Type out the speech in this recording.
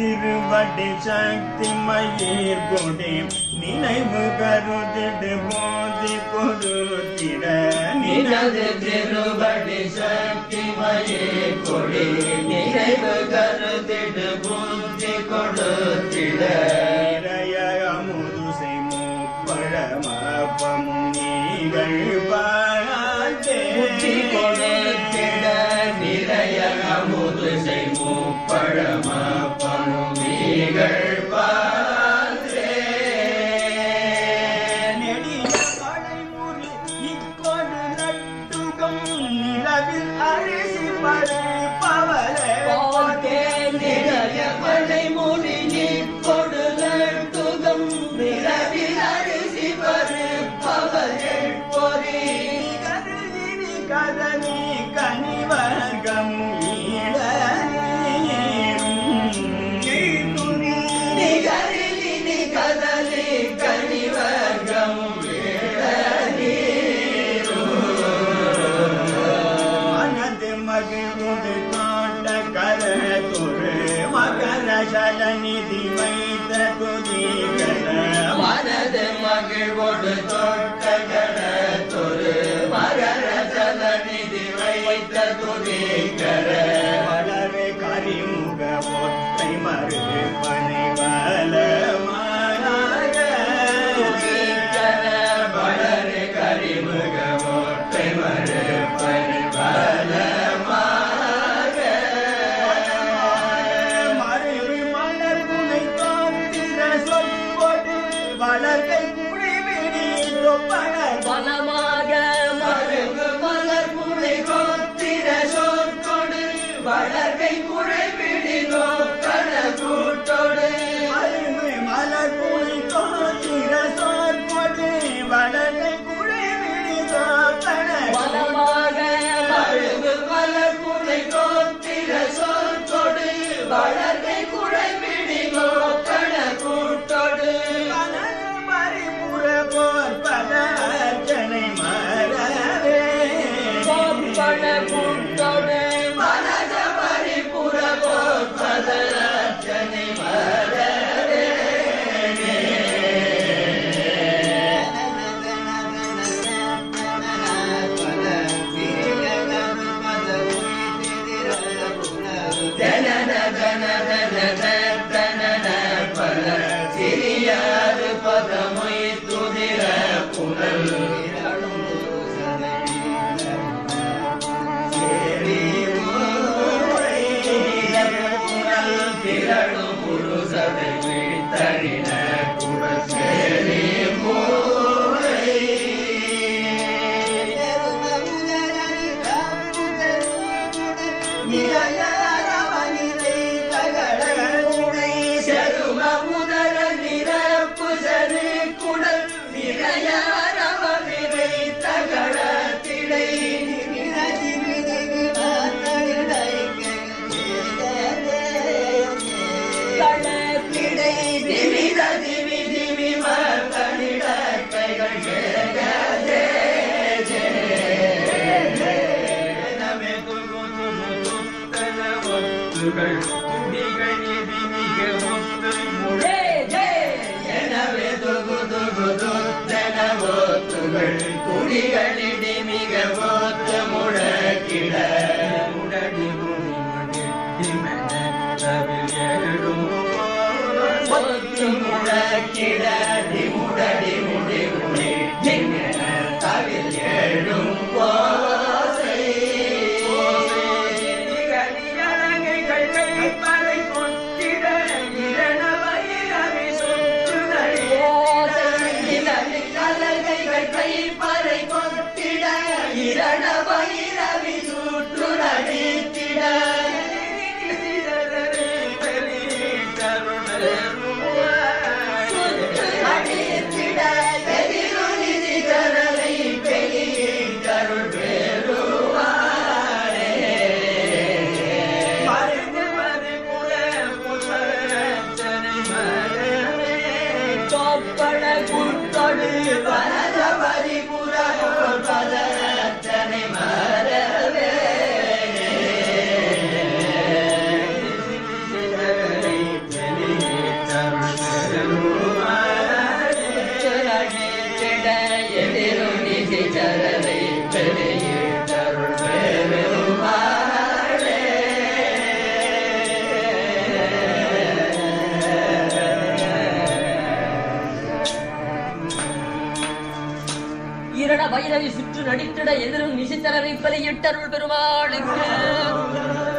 திருவடி சக்தி மயிர் கொடி நினைவு கருதிடு போதி கொடுத்திட நினது திருவடி சக்தி மயே கொடி நினைவு கருதிடு புத்தி கொடுத்திட நிறைய அமுது செய்முப்பழமப்பமும் நீங்கள் புத்தி கொடுத்திட நிறைய அமுது செய்மு பழம பணுமீகள் பான்றே நெடிய கடைமுறி இக்கொடு நட்டுகம் நிலவில் அரிசி படைப்பவரே போக்கே நிறைய மழை மொழி நீ கொடுகள் துகம் நிலவில் அரிசி பருப்பவர்கள் பொறி கருதினி கதனி கனிவர்க்கம் ஈழ நீரும் நிகரிலி நிகதலி கனிவர்க்கம் மனது மகிழ்வுது காட்ட கரத்துரு மகர சலநிதி வைத்த துதிகர மனது மகிழ்வோடு தொட்டகர தொரு மகர ஜலநிதி வைத்த துதிகர வளரு கரிமுக ஒற்றை மறு பனை வலமாக துதிகர வளரு கரிமுக ஒற்றை மறு பரிபலமாக மருவி மலர் புனை காத்திர சொற்பொடு வளர்கை குழிவிடி தொப்பனர் வனமாக மருகு மலர் புனை கோத்திர சொற்கொடு வளர்கை குழை பிடினோ கண கூட்டோடு மருவி மலர் புனை காத்திர சொற்பொடு வளர்கை குழிவிடி தொப்பனர் வனமாக மருகு மலர் புனை கோத்திர சொற்கொடு வளர்கை குழை பிடினோ கண கூட்டோடு கனக மறிபுற போர்பத அர்ச்சனை மரவே கோப்பன கூட்டோடு மனத பரிபுற போற்பத அர்ச்சனை மலரே தனன தனன தனன பல சிறியாறு பதமை துதிர புனல் திரளும் புருஷதை விழித்தழின குடசேரி மூளை செரும முதல நிரப்பு சரி குடல் நிறைய அரவமிதை தகட திடை களத்திடை திமித திமி திமி மர்த்தனிட கைகள் ஜெக ஜே ஜே நமே துகு துகு துத்தன ஒத்துகள் துடிகள் நிதி மிக ஒத்து முழே ஜே ஜே எனவே தொகு தொகு தொத்தன ஒத்துகள் குடிகளிடி மிக ஒத்து முழக்கிட முடடி முடி முடி திமன தவில் எழும் ஒத்து முழக்கிட டிமுடடி முடி முடி ஜிங்கன தவில் எழும் ஓசை கலியரங்கைகள் கைப்பறை கொட்டிட இரண வயிறவி சுற்றுதடி கைப்பறை கொட்டிட இரண பைரவி சுற்று நடித்திட சுற்று இரண பைரவி சுற்று நடித்திட எதிரும் நிசித்தனவை பலியிட்டருள் பெருமாளுக்கு